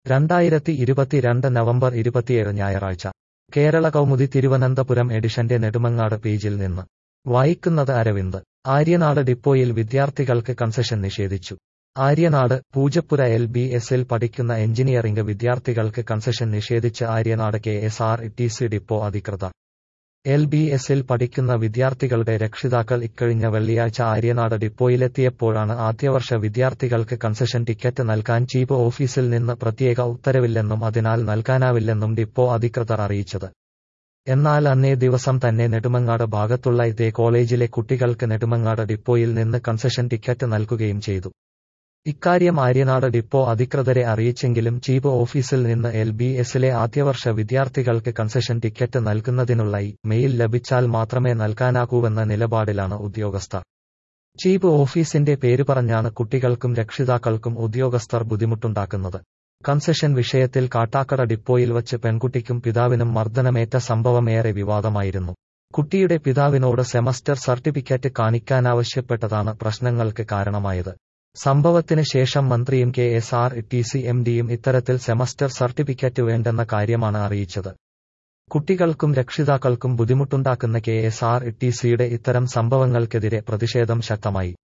രണ്ടായിരത്തി ഇരുപത്തിരണ്ട് നവംബർ ഇരുപത്തിയേഴ് ഞായറാഴ്ച കേരള കൗമുദി തിരുവനന്തപുരം എഡിഷന്റെ നെടുമങ്ങാട് പേജിൽ നിന്ന് വായിക്കുന്നത് അരവിന്ദ് ആര്യനാട് ഡിപ്പോയിൽ വിദ്യാർത്ഥികൾക്ക് കൺസെഷൻ നിഷേധിച്ചു ആര്യനാട് പൂജപ്പുര എൽ ബി എസിൽ പഠിക്കുന്ന എഞ്ചിനീയറിംഗ് വിദ്യാർത്ഥികൾക്ക് കൺസെഷൻ നിഷേധിച്ച് Aryanad K S R T C depot അധികൃതർ എൽ ബി എസിൽ പഠിക്കുന്ന വിദ്യാർത്ഥികളുടെ രക്ഷിതാക്കൾ ഇക്കഴിഞ്ഞ വെള്ളിയാഴ്ച ആര്യനാട് ഡിപ്പോയിലെത്തിയപ്പോഴാണ് ആദ്യവർഷ വിദ്യാർത്ഥികൾക്ക് കൺസെഷൻ ടിക്കറ്റ് നൽകാൻ ചീഫ് ഓഫീസിൽ നിന്ന് പ്രത്യേക ഉത്തരവില്ലെന്നും അതിനാൽ നൽകാനാവില്ലെന്നും ഡിപ്പോ അധികൃതർ അറിയിച്ചത് എന്നാൽ അന്നേ ദിവസം തന്നെ നെടുമങ്ങാട് ഭാഗത്തുള്ള ഇതേ കോളേജിലെ കുട്ടികൾക്ക് നെടുമങ്ങാട് ഡിപ്പോയിൽ നിന്ന് കൺസെഷൻ ടിക്കറ്റ് നൽകുകയും ചെയ്തു ഇക്കാര്യം ആര്യനാട് ഡിപ്പോ അധികൃതരെ അറിയിച്ചെങ്കിലും ചീഫ് ഓഫീസിൽ നിന്ന് എൽ ബി എസിലെ ആദ്യവർഷ വിദ്യാർത്ഥികൾക്ക് കൺസെഷൻ ടിക്കറ്റ് നൽകുന്നതിനുള്ള ഇ മെയിൽ ലഭിച്ചാൽ മാത്രമേ നൽകാനാകൂവെന്ന നിലപാടിലാണ് ഉദ്യോഗസ്ഥർ ചീഫ് ഓഫീസിന്റെ പേര് പറഞ്ഞാണ് കുട്ടികൾക്കും രക്ഷിതാക്കൾക്കും ഉദ്യോഗസ്ഥർ ബുദ്ധിമുട്ടുണ്ടാക്കുന്നത് കൺസെഷൻ വിഷയത്തിൽ കാട്ടാക്കട ഡിപ്പോയിൽ വച്ച് പെൺകുട്ടിക്കും പിതാവിനും മർദ്ദനമേറ്റ സംഭവമേറെ വിവാദമായിരുന്നു കുട്ടിയുടെ പിതാവിനോട് സെമസ്റ്റർ സർട്ടിഫിക്കറ്റ് കാണിക്കാനാവശ്യപ്പെട്ടതാണ് പ്രശ്നങ്ങൾക്ക് കാരണമായത് സംഭവത്തിന് ശേഷം മന്ത്രിയും K S R T C M ഡിയും ഇത്തരത്തിൽ സെമസ്റ്റർ സർട്ടിഫിക്കറ്റ് വേണ്ടെന്ന കാര്യമാണ് അറിയിച്ചത് കുട്ടികൾക്കും രക്ഷിതാക്കൾക്കും ബുദ്ധിമുട്ടുണ്ടാക്കുന്ന കെ എസ് ആർ ടി സിയുടെ ഇത്തരം സംഭവങ്ങൾക്കെതിരെ പ്രതിഷേധം ശക്തമായി